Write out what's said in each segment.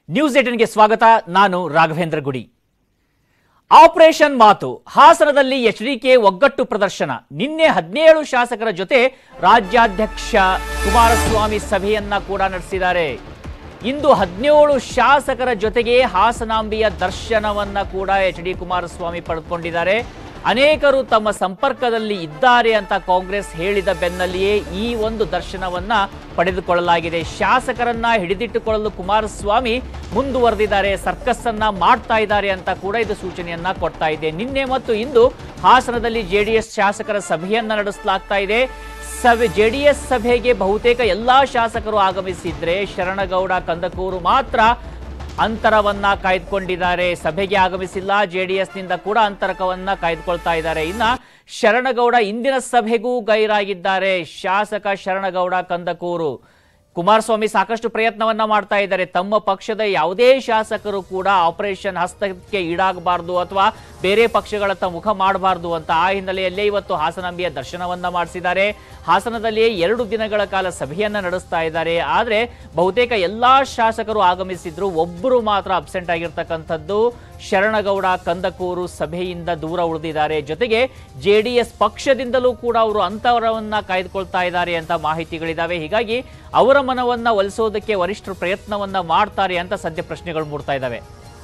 News ಏಟನ್ಗೆ ಸ್ವಾಗತ ನಾನು ರಾಘವೇಂದ್ರ ಗುಡಿ ಆಪರೇಷನ್ ಮಾತು ಹಾಸನದಲ್ಲಿ ಎಚ್ಡಿಕೆ ಒಗ್ಗಟ್ಟು ಪ್ರದರ್ಶನ ನಿನ್ನೆ ಹದಿನೇಳು ಶಾಸಕರ ಜೊತೆ ರಾಜ್ಯಾಧ್ಯಕ್ಷ ಕುಮಾರಸ್ವಾಮಿ ಸಭೆಯನ್ನ ಕೂಡ ನಡೆಸಿದ್ದಾರೆ ಇಂದು ಹದಿನೇಳು ಶಾಸಕರ ಜೊತೆಗೆ ಹಾಸನಾಂಬಿಯ ದರ್ಶನವನ್ನ ಕೂಡ ಎಚ್ ಡಿ ಕುಮಾರಸ್ವಾಮಿ ಪಡೆದುಕೊಂಡಿದ್ದಾರೆ ಅನೇಕರು ತಮ್ಮ ಸಂಪರ್ಕದಲ್ಲಿ ಇದ್ದಾರೆ ಅಂತ ಕಾಂಗ್ರೆಸ್ ಹೇಳಿದ ಬೆನ್ನಲ್ಲಿಯೇ ಈ ಒಂದು ದರ್ಶನವನ್ನ ಪಡೆದುಕೊಳ್ಳಲಾಗಿದೆ ಶಾಸಕರನ್ನ ಹಿಡಿದಿಟ್ಟುಕೊಳ್ಳಲು ಕುಮಾರಸ್ವಾಮಿ ಮುಂದುವರೆದಿದ್ದಾರೆ ಸರ್ಕಸ್ ಅನ್ನ ಮಾಡ್ತಾ ಇದ್ದಾರೆ ಅಂತ ಕೂಡ ಇದು ಸೂಚನೆಯನ್ನ ಕೊಡ್ತಾ ಇದೆ ನಿನ್ನೆ ಮತ್ತು ಇಂದು ಹಾಸನದಲ್ಲಿ ಜೆಡಿಎಸ್ ಶಾಸಕರ ಸಭೆಯನ್ನ ನಡೆಸಲಾಗ್ತಾ ಇದೆ ಸಭೆ ಜೆಡಿಎಸ್ ಸಭೆಗೆ ಬಹುತೇಕ ಎಲ್ಲಾ ಶಾಸಕರು ಆಗಮಿಸಿದ್ರೆ ಶರಣಗೌಡ ಕಂದಕೂರು ಮಾತ್ರ ಅಂತರವನ್ನ ಕಾಯ್ದುಕೊಂಡಿದ್ದಾರೆ ಸಭೆಗೆ ಆಗಮಿಸಿಲ್ಲ ಜೆಡಿಎಸ್ ನಿಂದ ಕೂಡ ಅಂತರಕವನ್ನ ಕಾಯ್ದುಕೊಳ್ತಾ ಇದ್ದಾರೆ ಇನ್ನ ಶರಣಗೌಡ ಇಂದಿನ ಸಭೆಗೂ ಗೈರಾಗಿದ್ದಾರೆ ಶಾಸಕ ಶರಣಗೌಡ ಕಂದಕೂರು ಕುಮಾರಸ್ವಾಮಿ ಸಾಕಷ್ಟು ಪ್ರಯತ್ನವನ್ನ ಮಾಡ್ತಾ ಇದ್ದಾರೆ ತಮ್ಮ ಪಕ್ಷದ ಯಾವುದೇ ಶಾಸಕರು ಕೂಡ ಆಪರೇಷನ್ ಹಸ್ತಕ್ಕೆ ಈಡಾಗಬಾರದು ಅಥವಾ ಬೇರೆ ಪಕ್ಷಗಳತ್ತ ಮುಖ ಮಾಡಬಾರದು ಅಂತ ಆ ಹಿನ್ನೆಲೆಯಲ್ಲೇ ಇವತ್ತು ಹಾಸನಾಂಬಿಯ ದರ್ಶನವನ್ನ ಮಾಡಿಸಿದ್ದಾರೆ ಹಾಸನದಲ್ಲಿಯೇ ಎರಡು ದಿನಗಳ ಕಾಲ ಸಭೆಯನ್ನ ನಡೆಸ್ತಾ ಇದ್ದಾರೆ ಆದ್ರೆ ಬಹುತೇಕ ಎಲ್ಲಾ ಶಾಸಕರು ಆಗಮಿಸಿದ್ರು ಒಬ್ಬರು ಮಾತ್ರ ಅಬ್ಸೆಂಟ್ ಆಗಿರ್ತಕ್ಕಂಥದ್ದು ಶರಣಗೌಡ ಕಂದಕೂರು ಸಭೆಯಿಂದ ದೂರ ಉಳಿದಿದ್ದಾರೆ ಜೊತೆಗೆ ಜೆಡಿಎಸ್ ಪಕ್ಷದಿಂದಲೂ ಕೂಡ ಅವರು ಅಂತರವನ್ನ ಕಾಯ್ದುಕೊಳ್ತಾ ಇದ್ದಾರೆ ಅಂತ ಮಾಹಿತಿಗಳಿದಾವೆ ಹೀಗಾಗಿ ಅವರ ಮನವನ್ನ ಒಲಿಸೋದಕ್ಕೆ ವರಿಷ್ಠರು ಪ್ರಯತ್ನವನ್ನ ಮಾಡ್ತಾರೆ ಅಂತ ಸದ್ಯ ಪ್ರಶ್ನೆಗಳು ಮೂಡ್ತಾ ಇದ್ದಾವೆ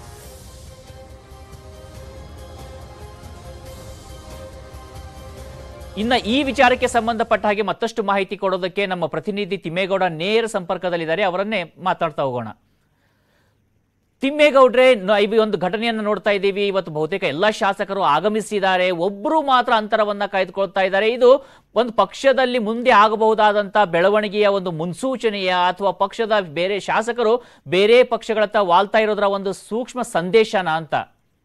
ಇನ್ನ ಈ ವಿಚಾರಕ್ಕೆ ಸಂಬಂಧಪಟ್ಟ ಹಾಗೆ ಮತ್ತಷ್ಟು ಮಾಹಿತಿ ಕೊಡೋದಕ್ಕೆ ನಮ್ಮ ಪ್ರತಿನಿಧಿ ತಿಮ್ಮೇಗೌಡ ನೇರ ಸಂಪರ್ಕದಲ್ಲಿದ್ದಾರೆ ಅವರನ್ನೇ ಮಾತಾಡ್ತಾ ಹೋಗೋಣ ತಿಮ್ಮೇಗೌಡ್ರೆ ನ- ಈ ಒಂದು ಘಟನೆಯನ್ನು ನೋಡ್ತಾ ಇದ್ದೀವಿ ಇವತ್ತು ಬಹುತೇಕ ಎಲ್ಲಾ ಶಾಸಕರು ಆಗಮಿಸಿದ್ದಾರೆ ಒಬ್ಬರು ಮಾತ್ರ ಅಂತರವನ್ನ ಕಾಯ್ದುಕೊಳ್ತಾ ಇದ್ದಾರೆ ಇದು ಒಂದು ಪಕ್ಷದಲ್ಲಿ ಮುಂದೆ ಆಗಬಹುದಾದಂತ ಬೆಳವಣಿಗೆಯ ಒಂದು ಮುನ್ಸೂಚನೆಯ ಅಥವಾ ಪಕ್ಷದ ಬೇರೆ ಶಾಸಕರು ಬೇರೆ ಪಕ್ಷಗಳತ್ತ ವಾಲ್ತಾ ಇರೋದ್ರ ಒಂದು ಸೂಕ್ಷ್ಮ ಸಂದೇಶನ ಅಂತ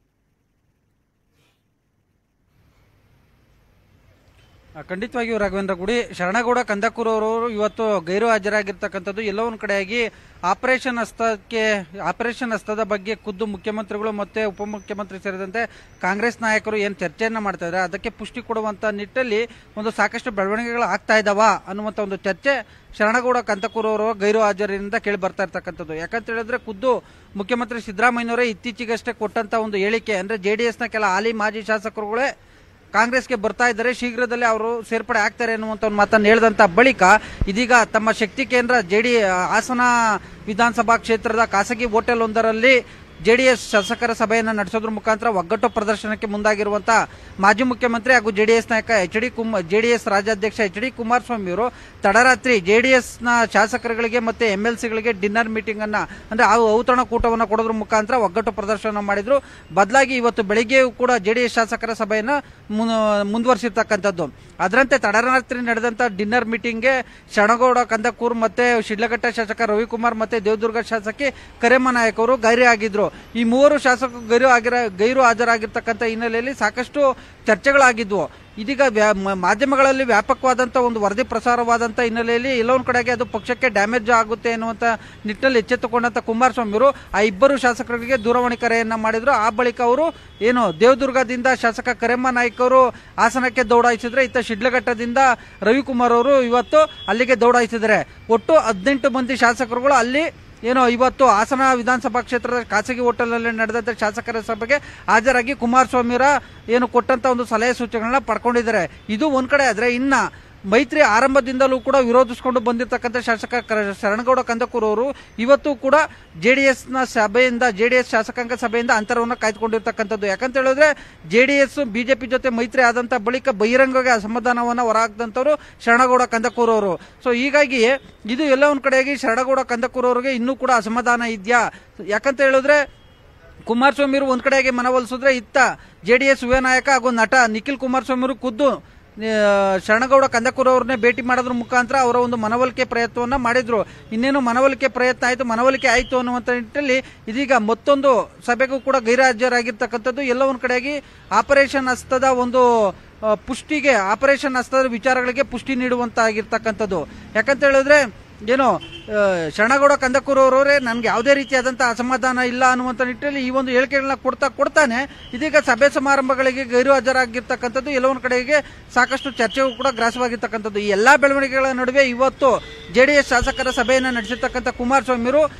ಆ, ಖಂಡಿತವಾಗಿಯೂ ರಾಘವೇಂದ್ರ ಗುಡಿ ಶರಣಗೌಡ ಕಂದಕೂರು ಅವರು ಇವತ್ತು ಗೈರು ಹಾಜರಾಗಿರ್ತಕ್ಕಂಥದ್ದು ಎಲ್ಲೋ ಒಂದು ಕಡೆಯಾಗಿ ಆಪರೇಷನ್ ಹಸ್ತಕ್ಕೆ ಆಪರೇಷನ್ ಹಸ್ತದ ಬಗ್ಗೆ ಖುದ್ದು ಮುಖ್ಯಮಂತ್ರಿಗಳು ಮತ್ತೆ ಉಪಮುಖ್ಯಮಂತ್ರಿ ಸೇರಿದಂತೆ ಕಾಂಗ್ರೆಸ್ ನಾಯಕರು ಏನು ಚರ್ಚೆಯನ್ನ ಮಾಡ್ತಾ ಇದ್ದಾರೆ ಅದಕ್ಕೆ ಪುಷ್ಟಿ ಕೊಡುವಂತ ನಿಟ್ಟಲ್ಲಿ ಒಂದು ಸಾಕಷ್ಟು ಬೆಳವಣಿಗೆಗಳು ಆಗ್ತಾ ಇದಾವ ಅನ್ನುವಂಥ ಒಂದು ಚರ್ಚೆ ಶರಣಗೌಡ ಕಂದಕೂರು ಅವರು ಗೈರು ಹಾಜರಿನಿಂದ ಕೇಳಿ ಬರ್ತಾ ಇರ್ತಕ್ಕಂಥದ್ದು ಯಾಕಂತ ಹೇಳಿದ್ರೆ ಖುದ್ದು ಮುಖ್ಯಮಂತ್ರಿ ಸಿದ್ದರಾಮಯ್ಯನವರೇ ಇತ್ತೀಚೆಗಷ್ಟೇ ಕೊಟ್ಟಂತ ಒಂದು ಹೇಳಿಕೆ ಅಂದ್ರೆ ಜೆಡಿಎಸ್ನ ಕೆಲ ಹಾಲಿ ಮಾಜಿ ಶಾಸಕರುಗಳೇ ಕಾಂಗ್ರೆಸ್ಗೆ ಬರ್ತಾ ಇದ್ದಾರೆ ಶೀಘ್ರದಲ್ಲೇ ಅವರು ಸೇರ್ಪಡೆ ಆಗ್ತಾರೆ ಅನ್ನುವಂಥ ಒಂದು ಮಾತನ್ನು ಹೇಳಿದಂತ ಬಳಿಕ ಇದೀಗ ತಮ್ಮ ಶಕ್ತಿ ಕೇಂದ್ರ ಜೆಡಿ ಹಾಸನ ವಿಧಾನಸಭಾ ಕ್ಷೇತ್ರದ ಖಾಸಗಿ ಹೋಟೆಲ್ ಒಂದರಲ್ಲಿ ಜೆಡಿಎಸ್ ಶಾಸಕರ ಸಭೆಯನ್ನು ನಡೆಸೋದ್ರ ಮುಖಾಂತರ ಒಗ್ಗಟ್ಟು ಪ್ರದರ್ಶನಕ್ಕೆ ಮುಂದಾಗಿರುವಂತ ಮಾಜಿ ಮುಖ್ಯಮಂತ್ರಿ ಹಾಗೂ ಜೆಡಿಎಸ್ ನಾಯಕ ಎಚ್ ಡಿ ಕುಮ್ ಜೆಡಿಎಸ್ ರಾಜ್ಯಾಧ್ಯಕ್ಷ ಎಚ್ ಡಿ ಕುಮಾರಸ್ವಾಮಿ ಅವರು ತಡರಾತ್ರಿ ಜೆಡಿಎಸ್ನ ಶಾಸಕರುಗಳಿಗೆ ಮತ್ತೆ ಎಂ ಎಲ್ ಸಿಗಳಿಗೆ ಡಿನ್ನರ್ ಮೀಟಿಂಗ್ ಅನ್ನ ಅಂದ್ರೆ ಆ ಔತಣ ಕೂಟವನ್ನು ಕೊಡೋದ್ರ ಮುಖಾಂತರ ಒಗ್ಗಟ್ಟು ಪ್ರದರ್ಶನ ಮಾಡಿದ್ರು ಬದಲಾಗಿ ಇವತ್ತು ಬೆಳಿಗ್ಗೆಯೂ ಕೂಡ ಜೆಡಿಎಸ್ ಶಾಸಕರ ಸಭೆಯನ್ನು ಮುಂದುವರಿಸಿರ್ತಕ್ಕಂಥದ್ದು ಅದರಂತೆ ತಡರಾತ್ರಿ ನಡೆದಂತ ಡಿನ್ನರ್ ಮೀಟಿಂಗ್ಗೆ ಶರಣಗೌಡ ಕಂದಕೂರ್ ಮತ್ತೆ ಶಿಡ್ಲಘಟ್ಟ ಶಾಸಕ ರವಿಕುಮಾರ್ ಮತ್ತೆ ದೇವದುರ್ಗ ಶಾಸಕಿ ಕರೆಮ್ಮ ನಾಯಕ್ ಅವರು ಗೈರು ಆಗಿದ್ರು ಈ ಮೂವರು ಶಾಸಕರು ಗೈರು ಆಗಿರ ಗೈರು ಹಾಜರಾಗಿರ್ತಕ್ಕಂಥ ಹಿನ್ನೆಲೆಯಲ್ಲಿ ಸಾಕಷ್ಟು ಚರ್ಚೆಗಳಾಗಿದ್ವು ಇದೀಗ ವ್ಯಾ- ಮ- ಮಾಧ್ಯಮಗಳಲ್ಲಿ ವ್ಯಾಪಕವಾದಂತ ಒಂದು ವರದಿ ಪ್ರಸಾರವಾದಂತ ಹಿನ್ನೆಲೆಯಲ್ಲಿ ಎಲ್ಲೊಂದು ಕಡೆಗೆ ಅದು ಪಕ್ಷಕ್ಕೆ ಡ್ಯಾಮೇಜ್ ಆಗುತ್ತೆ ಎನ್ನುವಂತ ನಿಟ್ಟಿನಲ್ಲಿ ಎಚ್ಚೆತ್ತುಕೊಂಡಂತ ಕುಮಾರಸ್ವಾಮಿ ಅವರು ಆ ಇಬ್ಬರು ಶಾಸಕರಿಗೆ ದೂರವಾಣಿ ಕರೆಯನ್ನ ಮಾಡಿದ್ರು ಆ ಬಳಿಕ ಅವರು ಏನು ದೇವದುರ್ಗದಿಂದ ಶಾಸಕ ಕರೆಮ್ಮ ನಾಯ್ಕ ಅವರು ಹಾಸನಕ್ಕೆ ದೌಡಾಯಿಸಿದ್ರೆ ಇತ್ತ ಶಿಡ್ಲಘಟ್ಟದಿಂದ ರವಿಕುಮಾರ್ ಅವರು ಇವತ್ತು ಅಲ್ಲಿಗೆ ದೌಡಾಯಿಸಿದ್ದಾರೆ ಒಟ್ಟು ಹದಿನೆಂಟು ಮಂದಿ ಶಾಸಕರುಗಳು ಅಲ್ಲಿ ಏನು ಇವತ್ತು ಹಾಸನ ವಿಧಾನಸಭಾ ಕ್ಷೇತ್ರದ ಖಾಸಗಿ ಹೋಟೆಲ್ನಲ್ಲಿ ನಡೆದಂತ ಶಾಸಕರ ಸಭೆಗೆ ಹಾಜರಾಗಿ ಕುಮಾರಸ್ವಾಮಿಯವರ ಏನು ಕೊಟ್ಟಂತ ಒಂದು ಸಲಹೆ ಸೂಚನೆಗಳನ್ನ ಪಡ್ಕೊಂಡಿದ್ದಾರೆ ಇದು ಒಂದ್ ಕಡೆ ಆದ್ರೆ ಇನ್ನ ಮೈತ್ರಿ ಆರಂಭದಿಂದಲೂ ಕೂಡ ವಿರೋಧಿಸಿಕೊಂಡು ಬಂದಿರತಕ್ಕಂಥ ಶಾಸಕ ಕ- ಶರಣಗೌಡ ಕಂದಕೂರು ಅವರು ಇವತ್ತು ಕೂಡ ಜೆಡಿಎಸ್ ನ ಸಭೆಯಿಂದ ಜೆಡಿಎಸ್ ಶಾಸಕಾಂಗ ಸಭೆಯಿಂದ ಅಂತರವನ್ನು ಕಾಯ್ದುಕೊಂಡಿರ್ತಕ್ಕಂಥದ್ದು ಯಾಕಂತ ಹೇಳಿದ್ರೆ ಜೆಡಿಎಸ್ ಬಿಜೆಪಿ ಜೊತೆ ಮೈತ್ರಿ ಆದಂತ ಬಳಿಕ ಬಹಿರಂಗವಾಗಿ ಅಸಮಾಧಾನವನ್ನು ಹೊರಹಾಕ್ದಂಥವ್ರು ಶರಣಗೌಡ ಕಂದಕೂರು ಅವರು ಸೊ ಹೀಗಾಗಿ ಇದು ಎಲ್ಲ ಒಂದ್ ಕಡೆಯಾಗಿ ಶರಣಗೌಡ ಕಂದಕೂರು ಅವರಿಗೆ ಇನ್ನೂ ಕೂಡ ಅಸಮಾಧಾನ ಇದೆಯಾ ಯಾಕಂತ ಹೇಳಿದ್ರೆ ಕುಮಾರಸ್ವಾಮಿ ಅವರು ಒಂದ್ ಕಡೆಗೆ ಮನವೊಲಿಸಿದ್ರೆ ಇತ್ತ ಜೆಡಿಎಸ್ ಯುವ ನಾಯಕ ಹಾಗೂ ನಟ ನಿಖಿಲ್ ಕುಮಾರಸ್ವಾಮಿ ಅವರು ಖುದ್ದು ಆ, ಶರಣಗೌಡ ಕಂದಕೂರು ಅವ್ರನ್ನೇ ಭೇಟಿ ಮಾಡೋದ್ರ ಮುಖಾಂತರ ಅವರ ಒಂದು ಮನವೊಲಿಕೆ ಪ್ರಯತ್ನವನ್ನ ಮಾಡಿದ್ರು ಇನ್ನೇನು ಮನವೊಲಿಕೆ ಪ್ರಯತ್ನ ಆಯ್ತು ಮನವೊಲಿಕೆ ಆಯ್ತು ಅನ್ನುವಂಥ ನಿಟ್ಟಿನಲ್ಲಿ ಇದೀಗ ಮತ್ತೊಂದು ಸಭೆಗೂ ಕೂಡ ಗೈರಾಜ್ಯರಾಗಿರ್ತಕ್ಕಂಥದ್ದು ಎಲ್ಲ ಒಂದ್ ಕಡೆಯಾಗಿ ಆಪರೇಷನ್ ಹಸ್ತದ ಒಂದು ಆ, ಪುಷ್ಟಿಗೆ ಆಪರೇಷನ್ ಹಸ್ತದ ವಿಚಾರಗಳಿಗೆ ಪುಷ್ಟಿ ನೀಡುವಂತಾಗಿರ್ತಕ್ಕಂಥದ್ದು ಯಾಕಂತ ಹೇಳಿದ್ರೆ ಏನು ಆ, ಶರಣಗೌಡ ಕಂದಕೂರು ಅವರವರೇ ನನ್ಗೆ ಯಾವುದೇ ರೀತಿಯಾದಂತಹ ಅಸಮಾಧಾನ ಇಲ್ಲ ಅನ್ನುವಂಥ ನಿಟ್ಟಿನಲ್ಲಿ ಈ ಒಂದು ಹೇಳಿಕೆಗಳನ್ನ ಕೊಡ್ತಾ ಕೊಡ್ತಾನೆ ಇದೀಗ ಸಭೆ ಸಮಾರಂಭಗಳಿಗೆ ಗೈರು ಹಾಜರಾಗಿರ್ತಕ್ಕಂಥದ್ದು ಎಲ್ಲ ಒಂದು ಕಡೆಗೆ ಸಾಕಷ್ಟು ಚರ್ಚೆಗೂ ಕೂಡ ಗ್ರಾಸವಾಗಿರ್ತಕ್ಕಂಥದ್ದು ಈ ಎಲ್ಲಾ ಬೆಳವಣಿಗೆಗಳ ನಡುವೆ ಇವತ್ತು ಜೆಡಿಎಸ್ ಶಾಸಕರ ಸಭೆಯನ್ನು ನಡೆಸಿರ್ತಕ್ಕಂಥ ಕುಮಾರಸ್ವಾಮಿಯವರು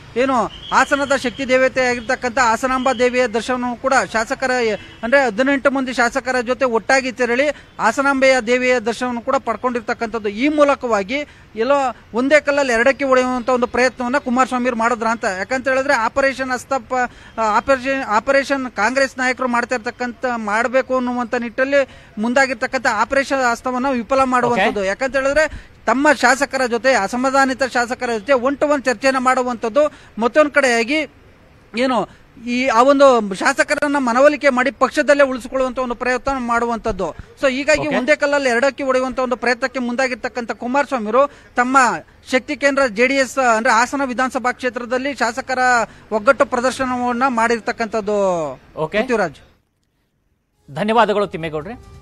ಏನು ಹಾಸನದ ಶಕ್ತಿ ದೇವತೆ ಆಗಿರ್ತಕ್ಕಂಥ ಹಾಸನಾಂಬ ದೇವಿಯ ದರ್ಶನವನ್ನು ಕೂಡ ಶಾಸಕರ ಅಂದ್ರೆ ಹದಿನೆಂಟು ಮಂದಿ ಶಾಸಕರ ಜೊತೆ ಒಟ್ಟಾಗಿ ತೆರಳಿ ಹಾಸನಾಂಬೆಯ ದೇವಿಯ ದರ್ಶನವನ್ನು ಕೂಡ ಪಡ್ಕೊಂಡಿರ್ತಕ್ಕಂಥದ್ದು ಈ ಮೂಲಕವಾಗಿ ಎಲ್ಲೋ ಒಂದೇ ಕಲ್ಲಲ್ಲಿ ಎರಡಕ್ಕೆ ಹೊಡೆಯುವಂತ ಒಂದು ಪ್ರಯತ್ನವನ್ನ ಕುಮಾರಸ್ವಾಮಿ ಮಾಡಿದ್ರ ಅಂತ ಯಾಕಂತ ಹೇಳಿದ್ರೆ ಆಪರೇಷನ್ ಹಸ್ತಪ್ಪ ಆಪರೇಷನ್ ಆಪರೇಷನ್ ಕಾಂಗ್ರೆಸ್ ನಾಯಕರು ಮಾಡ್ತಾ ಇರ್ತಕ್ಕಂಥ ಮಾಡಬೇಕು ಅನ್ನುವಂತ ನಿಟ್ಟಲ್ಲಿ ಮುಂದಾಗಿರ್ತಕ್ಕಂಥ ಆಪರೇಷನ್ ಹಸ್ತವನ್ನ ವಿಫಲ ಮಾಡುವಂಥದ್ದು ಯಾಕಂತ ಹೇಳಿದ್ರೆ ತಮ್ಮ ಶಾಸಕರ ಜೊತೆ ಅಸಮಾಧಾನಿತ ಶಾಸಕರ ಜೊತೆ ಒನ್ ಟು ಒನ್ ಚರ್ಚೆನ ಮಾಡುವಂಥದ್ದು ಮತ್ತೊಂದು ಕಡೆಯಾಗಿ ಏನು ಈ ಆ ಒಂದು ಶಾಸಕರನ್ನ ಮನವೊಲಿಕೆ ಮಾಡಿ ಪಕ್ಷದಲ್ಲೇ ಉಳಿಸಿಕೊಳ್ಳುವಂತ ಒಂದು ಪ್ರಯತ್ನ ಮಾಡುವಂತದ್ದು ಸೊ ಹೀಗಾಗಿ Okay. ಒಂದೇ ಕಲ್ಲಲ್ಲಿ ಎರಡಕ್ಕೆ ಹೊಡೆಯುವಂತ ಒಂದು ಪ್ರಯತ್ನಕ್ಕೆ ಮುಂದಾಗಿರ್ತಕ್ಕಂಥ ಕುಮಾರಸ್ವಾಮಿರು ತಮ್ಮ ಶಕ್ತಿ ಕೇಂದ್ರ ಜೆಡಿಎಸ್ ಅಂದ್ರೆ ಹಾಸನ ವಿಧಾನಸಭಾ ಕ್ಷೇತ್ರದಲ್ಲಿ ಶಾಸಕರ ಒಗ್ಗಟ್ಟು ಪ್ರದರ್ಶನವನ್ನ ಮಾಡಿರ್ತಕ್ಕಂಥದ್ದು Okay. ಪೃಥ್ವಿರಾಜ್ ಧನ್ಯವಾದಗಳು ತಿಮ್ಮೇಗೌಡ್ರೆ